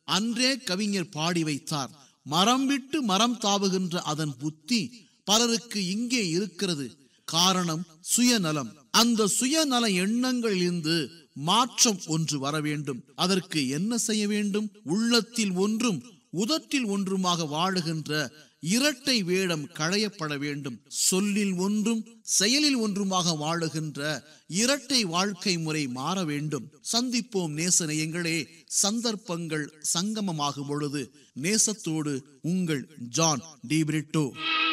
அன்றே கவிஞர் பாடி வைத்தார் மரம் விட்டு மரம் தாவுகின்ற அதன் புத்தி பலருக்கு இங்கே இருக்கிறது காரணம் சுயநலம் அந்த சுயநல எண்ணங்களிலிருந்து மாற்றம் ஒன்று வர வேண்டும் அதற்கு என்ன செய்ய வேண்டும் உள்ளத்தில் ஒன்றும் உதட்டில் ஒன்றுமாக வாழுகின்ற இரட்டை வேடம் களையப்பட வேண்டும் சொல்லில் ஒன்றும் செயலில் ஒன்றுமாக வாழுகின்ற இரட்டை வாழ்க்கை முறை மாற வேண்டும் சந்திப்போம் நேசநேயங்களே சந்தர்ப்பங்கள் சங்கமமாகும் பொழுது நேசத்தோடு உங்கள் ஜான் டிபிரிட்டோ